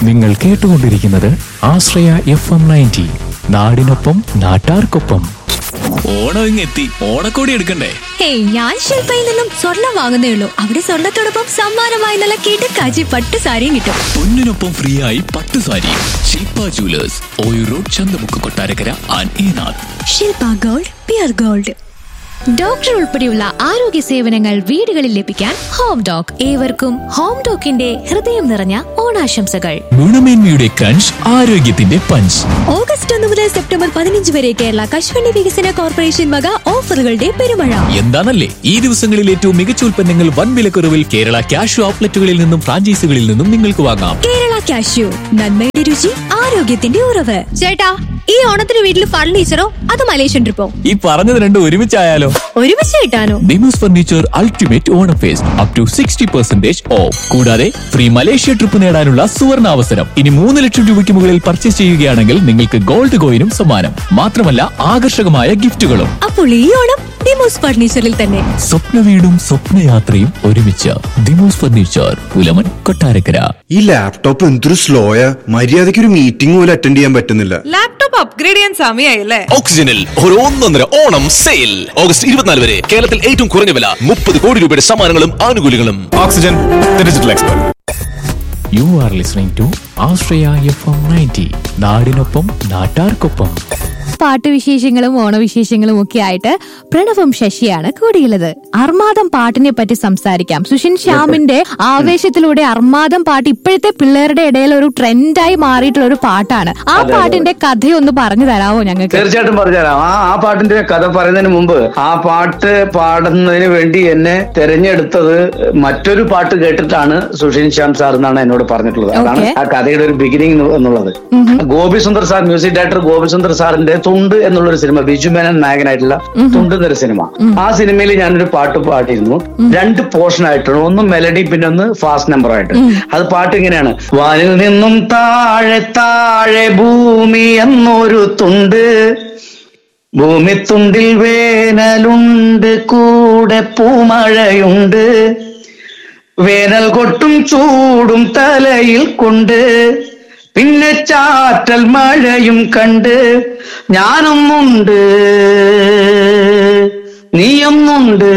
നിങ്ങൾ കേട്ടുകൊണ്ടിരിക്കുന്നത് ആശ്രയ F M ninety നാടിനൊപ്പം നാട്ടാർക്കൊപ്പം ഓണം ഇങ്ങെത്തി ഓണക്കോടി എടുക്കണ്ടേ ഹേയ് ഞാൻ ശില്പയിൽ നിന്നും സ്വർണം വാങ്ങുന്നേ ഉള്ളൂ അവിടെ സ്വർണത്തോടൊപ്പം സമ്മാനമായി നല്ല കിടക്കാച്ചി പട്ട് സാരിയും കിട്ടും പൊന്നിനൊപ്പം ഫ്രീ ആയി പട്ടു സാരി ശില്പ ജുവലേഴ്സ് ഓയു റോഡ് ചന്തമുക്ക് കൊട്ടാരക്കര ആൻഡ് ഈനാഥ് ശില്പ ഗോൾഡ് പിയർ ഗോൾഡ് ഡോക്ടർ ഉൾപ്പെടെയുള്ള ആരോഗ്യ സേവനങ്ങൾ വീടുകളിൽ ലഭിക്കാൻ ഹോം ഡോക് ഏവർക്കും ഹോം ഡോക്കിന്റെ ഹൃദയം നിറഞ്ഞ ഓണാശംസകൾ ഗുണമേന്മയുടെ ക്രഞ്ച് ആരോഗ്യത്തിന്റെ പഞ്ച് ഓഗസ്റ്റ് ഒന്ന് മുതൽ സെപ്റ്റംബർ പതിനഞ്ച് വരെ കേരള കശുവണ്ടി വികസന കോർപ്പറേഷൻ വക ഓഫറുകളുടെ പെരുമഴ എന്താണല്ലേ ഈ ദിവസങ്ങളിൽ ഏറ്റവും മികച്ച ഉൽപ്പന്നങ്ങൾ വൻ വിലക്കുറവിൽ കേരള ക്യാഷ് ഔട്ട്ലെറ്റുകളിൽ നിന്നും ഫ്രാഞ്ചൈസികളിൽ നിന്നും നിങ്ങൾക്ക് വാങ്ങാം കേരള കാഷ്യൂ നന്മയുടെ രുചി ആരോഗ്യത്തിന്റെ ഉറവ് ചേട്ടാ ഈ ഓണത്തിന് വീട്ടിൽ ഫർണിച്ചറോ അത് മലേഷ്യൻ ട്രിപ്പോ ഈ പറഞ്ഞത് രണ്ടും ഒരുമിച്ചായാലോ ഒരുമിച്ച് കിട്ടാനോ ഡിമോസ് furniture ultimate Onam face up to sixty percentage off കൂടാതെ ഫ്രീ മലേഷ്യ ട്രിപ്പ് നേടാനുള്ള സുവർണ അവസരം ഇനി മൂന്ന് ലക്ഷം രൂപയ്ക്ക് മുകളിൽ പർച്ചേസ് ചെയ്യുകയാണെങ്കിൽ നിങ്ങൾക്ക് ഗോൾഡ് കോയിനും സമ്മാനം മാത്രമല്ല ആകർഷകമായ ഗിഫ്റ്റുകളും അപ്പോൾ ഈ ഓണം ഡിമോസ് ഫർണിച്ചറിൽ തന്നെ സ്വപ്ന വീടും സ്വപ്നയാത്രയും ഒരുമിച്ച് ദിമോസ് ഫർണിച്ചർ പുലമൻ കൊട്ടാരക്കര ഈ ലാപ്ടോപ്പ് എന്തൊരു സ്ലോയാ മര്യാദയ്ക്ക് ഒരു മീറ്റിംഗ് പോലും അറ്റൻഡ് ചെയ്യാൻ പറ്റുന്നില്ല ലാപ്ടോപ്പ് അപ്ഗ്രേഡ് ചെയ്യാൻ സമയമായില്ലേ ഓക്സിജനിൽ ഒരു ഒന്നൊന്നര ഓണം സെയിൽ ഓഗസ്റ്റ് ഇരുപത്തിനാല് വരെ കേരളത്തിൽ ഏറ്റവും കുറഞ്ഞ വില മുപ്പത് കോടി രൂപയുടെ സമ്മാനങ്ങളും ആനുകൂല്യങ്ങളും oxygen digital expert you are listening to Ashraya F M ninety നാടിനൊപ്പം നാട്ടാർക്കൊപ്പം പാട്ടുവിശേഷങ്ങളും ഓണവിശേഷങ്ങളും ഒക്കെ ആയിട്ട് പ്രണവും ശശിയാണ് കൂടിയുള്ളത് അർമാദം പാട്ടിനെ പറ്റി സംസാരിക്കാം സുഷിൻ ശ്യാമിന്റെ ആവേശത്തിലൂടെ അർമാദം പാട്ട് ഇപ്പോഴത്തെ പിള്ളേരുടെ ഇടയിൽ ഒരു ട്രെൻഡായി മാറിയിട്ടുള്ള ഒരു പാട്ടാണ് ആ പാട്ടിന്റെ കഥയൊന്ന് പറഞ്ഞു തരാമോ ഞങ്ങൾക്ക് തീർച്ചയായിട്ടും പറഞ്ഞുതരാം ആ ആ പാട്ടിന്റെ കഥ പറയുന്നതിന് മുമ്പ് ആ പാട്ട് പാടുന്നതിന് വേണ്ടി എന്നെ തെരഞ്ഞെടുത്തത് മറ്റൊരു പാട്ട് കേട്ടിട്ടാണ് സുഷിൻ ശ്യാം സാർ എന്നാണ് എന്നോട് പറഞ്ഞിട്ടുള്ളത് അതാണ് Okay. ആ കഥയുടെ ഒരു ബിഗിനിങ് എന്നുള്ളത് Gopi Sundar sir music director Gopi Sundar സാറിന്റെ തുണ്ട് എന്നുള്ള ഒരു സിനിമ ബിജു മേനൻ നായകനായിട്ടുള്ള തുണ്ട് എന്നൊരു സിനിമ ആ സിനിമയിൽ ഞാനൊരു പാട്ട് പാടിയിരുന്നു രണ്ട് പോർഷൻ ആയിട്ടാണ് ഒന്ന് മെലഡി പിന്നെ ഒന്ന് ഫാസ്റ്റ് നമ്പർ ആയിട്ട് അത് പാട്ട് ഇങ്ങനെയാണ് വാനിൽ നിന്നും താഴെ താഴെ ഭൂമി എന്നൊരു തുണ്ട് ഭൂമിത്തുണ്ടിൽ വേനലുണ്ട് കൂടെ പൂമഴയുണ്ട് വേനൽ കൊട്ടും ചൂടും തലയിൽ കൊണ്ട് പിന്നെ ചാറ്റൽ മഴയും കണ്ട് ഞാനൊന്നുണ്ട് നീയൊന്നുണ്ട്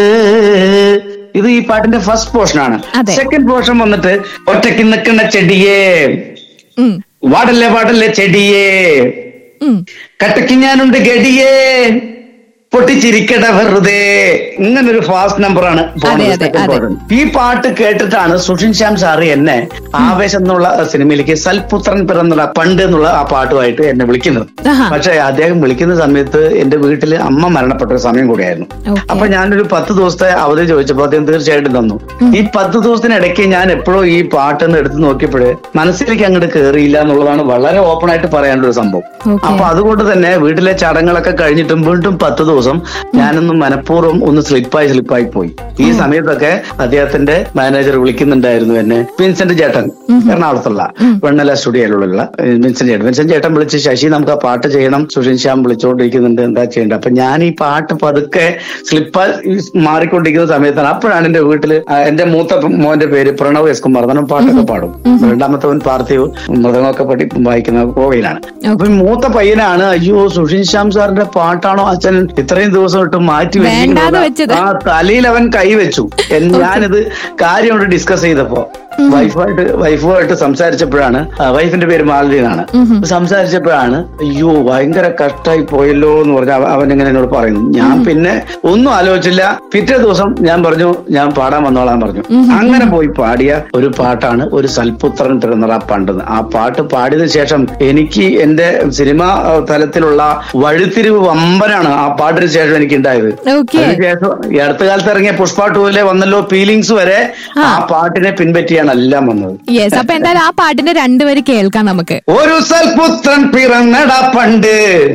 ഇത് ഈ പാട്ടിന്റെ ഫസ്റ്റ് പോർഷൻ ആണ് അതെ. സെക്കൻഡ് പോർഷൻ വന്നിട്ട് ഒറ്റയ്ക്ക് നിൽക്കുന്ന ചെടിയേ ഉം, വാടല്ലേ വാടല്ലേ ചെടിയേ ഉം. കട്ടയ്ക്ക് ഞാനുണ്ട് ഗഡിയേ പൊട്ടിച്ചിരിക്കട വെറുതെ ഇങ്ങനൊരു ഫാസ്റ്റ് നമ്പറാണ് അതെ, അതെ, അതെ. ഈ പാട്ട് കേട്ടിട്ടാണ് സുഷിൻ ശ്യാം സാറ് എന്നെ ആവേശം എന്നുള്ള സിനിമയിലേക്ക് സൽപുത്രൻ പിറന്നുള്ള പണ്ട് എന്നുള്ള ആ പാട്ടുമായിട്ട് എന്നെ വിളിക്കുന്നത് ആഹാ. പക്ഷെ അദ്ദേഹം വിളിക്കുന്ന സമയത്ത് എന്റെ വീട്ടില് അമ്മ മരണപ്പെട്ട ഒരു സമയം കൂടിയായിരുന്നു Okay. അപ്പൊ ഞാനൊരു പത്ത് ദിവസത്തെ അവധി ചോദിച്ചപ്പോൾ അദ്ദേഹം തീർച്ചയായിട്ടും തന്നു ഈ പത്ത് ദിവസത്തിനിടയ്ക്ക് ഞാൻ എപ്പോഴും ഈ പാട്ടൊന്ന് എടുത്ത് നോക്കിയപ്പോഴ് മനസ്സിലേക്ക് അങ്ങോട്ട് കയറിയില്ല എന്നുള്ളതാണ് വളരെ ഓപ്പൺ ആയിട്ട് പറയാനുള്ള ഒരു സംഭവം Okay. അപ്പൊ അതുകൊണ്ട് തന്നെ വീട്ടിലെ ചടങ്ങുകളൊക്കെ കഴിഞ്ഞിട്ടും വീണ്ടും പത്ത് ദിവസം ഞാനൊന്ന് മനഃപൂർവ്വം ഒന്ന് സ്ലിപ്പായി സ്ലിപ്പായി പോയി ഈ സമയത്തൊക്കെ അദ്ദേഹത്തിന്റെ മാനേജർ വിളിക്കുന്നുണ്ടായിരുന്നു എന്നെ വിൻസെന്റ് ചേട്ടൻ എറണാകുളത്തുള്ള വെണ്ണല സ്റ്റുഡിയോയിലുള്ള വിൻസെന്റ് ചേട്ടൻ വിൻസെന്റ് ചേട്ടൻ വിളിച്ച് ശശി നമുക്ക് ആ പാട്ട് ചെയ്യണം സുഷിൻ ശ്യാം വിളിച്ചുകൊണ്ടിരിക്കുന്നുണ്ട് എന്താ ചെയ്യേണ്ടത് അപ്പൊ ഞാൻ ഈ പാട്ട് പതുക്കെ സ്ലിപ്പായി മാറിക്കൊണ്ടിരിക്കുന്ന സമയത്താണ് അപ്പോഴാണ് എന്റെ വീട്ടില് ആ, എന്റെ മൂത്ത മോന്റെ പേര് പ്രണവ് എസ് കുമാർ കാരണം പാട്ടൊക്കെ പാടും രണ്ടാമത്തവൻ പാർത്ഥിവ് മൃതങ്ങളൊക്കെ പഠി വായിക്കുന്ന കോവയിലാണ് അപ്പൊ ഈ മൂത്ത പയ്യനാണ് അയ്യോ സുഷിൻ ശ്യാം സാറിന്റെ പാട്ടാണോ അച്ഛൻ ഇത്രയും ദിവസം ഇട്ട് മാറ്റി വേണ്ടാന്ന് വെച്ചത്. ആ തലയിൽ അവൻ കൈവച്ചു എൻ- ഞാനിത് കാര്യം കൊണ്ട് ഡിസ്കസ് ചെയ്തപ്പോ വൈഫായിട്ട് വൈഫുമായിട്ട് സംസാരിച്ചപ്പോഴാണ് ആ, വൈഫിന്റെ പേര് മാലതി എന്നാണ് സംസാരിച്ചപ്പോഴാണ് അയ്യോ ഭയങ്കര കഷ്ടായി പോയല്ലോ എന്ന് പറഞ്ഞ അവൻ ഇങ്ങനെ എന്നോട് പറയുന്നു ഞാൻ പിന്നെ ഒന്നും ആലോചിച്ചില്ല പിറ്റേ ദിവസം ഞാൻ പറഞ്ഞു ഞാൻ പാടാൻ വന്നോളാൻ പറഞ്ഞു അങ്ങനെ പോയി പാടിയ ഒരു പാട്ടാണ് ഒരു സൽപുത്രൻ പിറന്നറ പണ്ടെന്ന് ആ പാട്ട് പാടിയതിനു ശേഷം എനിക്ക് എന്റെ സിനിമ തലത്തിലുള്ള വഴിത്തിരിവ് വമ്പനാണ് ആ പാട്ടിന് ശേഷം എനിക്ക് ഉണ്ടായത് Okay. അതിനുശേഷം ഈ അടുത്ത കാലത്ത് ഇറങ്ങിയ പുഷ്പ ടൂവിലെ വന്നല്ലോ ഫീലിങ്സ് വരെ ആ പാട്ടിനെ പിൻപറ്റിയാണ് എല്ലാം വന്നത് യെസ് അപ്പൊ എന്തായാലും ആ പാട്ടിന്റെ രണ്ടുപേര് കേൾക്കാം നമുക്ക് ഒരു സൽപുത്രൻ പിറന്നട പണ്ട്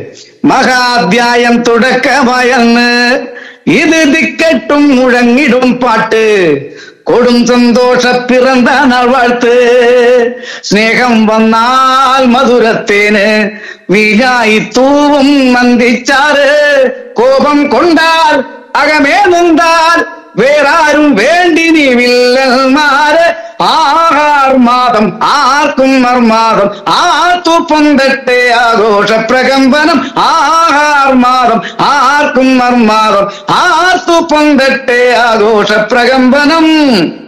മഹാധ്യായം തുടക്കമായെന്ന് ഇത് ദിക്കട്ടും മുഴങ്ങിടും പാട്ട് കൊടും സന്തോഷ പിറന്ന നാൾ വാഴ്ത്ത് സ്നേഹം വന്നാൽ മധുരത്തേന് വീഴായി തൂവും നന്ദിച്ചാറ് കോപം കൊണ്ടാൽ അകമേ നിന്താൽ വേറാരും വേണ്ടി നീ വില്ലന്മാര് ആഹാ ആർമാദം ആർക്കും മർമാദം ആർത്തു പൊന്തട്ടെ ആഘോഷ പ്രകമ്പനം ആഹാർമാദം ആർക്കും മർമാദം ആർത്തു പൊന്തട്ടെ ആഘോഷ പ്രകമ്പനം